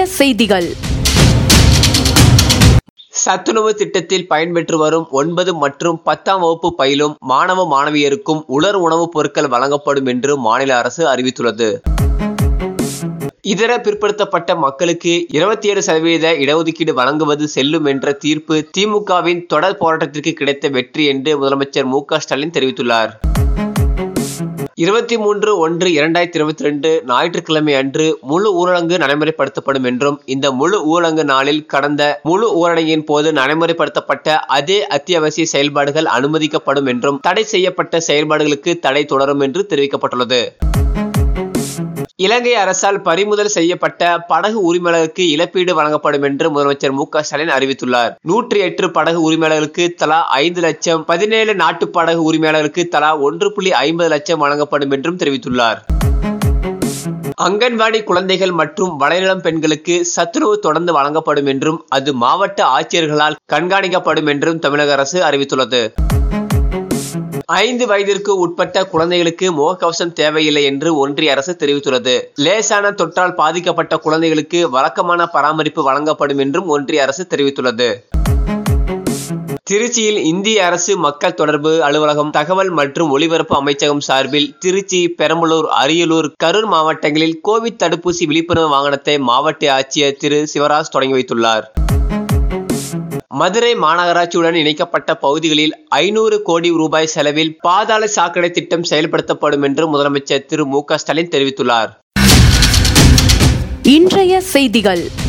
செய்திகள் சத்துணவு திட்டத்தில் பயன்பெற்று வரும் ஒன்பது மற்றும் பத்தாம் வகுப்பு பயிலும் மாணவ மாணவியருக்கும் உலர் உணவுப் பொருட்கள் வழங்கப்படும் என்று மாநில அரசு அறிவித்துள்ளது இதர பிற்படுத்தப்பட்ட மக்களுக்கு இருபத்தி ஏழு சதவீத இடஒதுக்கீடு வழங்குவது செல்லும் என்ற தீர்ப்பு திமுகவின் தொடர் போராட்டத்திற்கு கிடைத்த வெற்றி என்று முதலமைச்சர் மு க ஸ்டாலின் தெரிவித்துள்ளார் இருபத்தி மூன்று ஒன்று இரண்டாயிரத்தி இருபத்தி ரெண்டு ஞாயிற்றுக்கிழமை அன்று முழு ஊரடங்கு நடைமுறைப்படுத்தப்படும் என்றும் இந்த முழு ஊரடங்கு நாளில் கடந்த முழு ஊரடங்கின் போது நடைமுறைப்படுத்தப்பட்ட அதே அத்தியாவசிய செயல்பாடுகள் அனுமதிக்கப்படும் என்றும் தடை செய்யப்பட்ட செயல்பாடுகளுக்கு தடை தொடரும் என்று தெரிவிக்கப்பட்டுள்ளது இலங்கை அரசால் பறிமுதல் செய்யப்பட்ட படகு உரிமையாளருக்கு இழப்பீடு வழங்கப்படும் என்று முதலமைச்சர் மு க ஸ்டாலின் அறிவித்துள்ளார் நூற்றி எட்டு படகு உரிமையாளர்களுக்கு தலா ஐந்து லட்சம் பதினேழு நாட்டு படகு உரிமையாளர்களுக்கு தலா ஒன்று புள்ளி ஐம்பது லட்சம் வழங்கப்படும் என்றும் தெரிவித்துள்ளார் அங்கன்வாடி குழந்தைகள் மற்றும் வளைநிலம் பெண்களுக்கு சத்துணவு தொடர்ந்து வழங்கப்படும் என்றும் அது மாவட்ட ஆட்சியர்களால் கண்காணிக்கப்படும் என்றும் தமிழக அரசு அறிவித்துள்ளது ஐந்து வயதிற்கு உட்பட்ட குழந்தைகளுக்கு முகக்கவசம் தேவையில்லை என்று ஒன்றிய அரசு தெரிவித்துள்ளது லேசான தொற்றால் பாதிக்கப்பட்ட குழந்தைகளுக்கு வழக்கமான பராமரிப்பு வழங்கப்படும் என்றும் ஒன்றிய அரசு தெரிவித்துள்ளது திருச்சியில் இந்திய அரசு மக்கள் தொடர்பு அலுவலகம் தகவல் மற்றும் ஒலிபரப்பு அமைச்சகம் சார்பில் திருச்சி பெரம்பலூர் அரியலூர் கரூர் மாவட்டங்களில் கோவிட் தடுப்பூசி விழிப்புணர்வு வாகனத்தை மாவட்ட ஆட்சியர் திரு சிவராஜ் தொடங்கி வைத்துள்ளார் மதுரை மாநகராட்சியுடன் இணைக்கப்பட்ட பகுதிகளில் ஐநூறு கோடி ரூபாய் செலவில் பாதாள சாக்கடை திட்டம் செயல்படுத்தப்படும் என்று முதலமைச்சர் திரு மு க ஸ்டாலின் தெரிவித்துள்ளார் இன்றைய செய்திகள்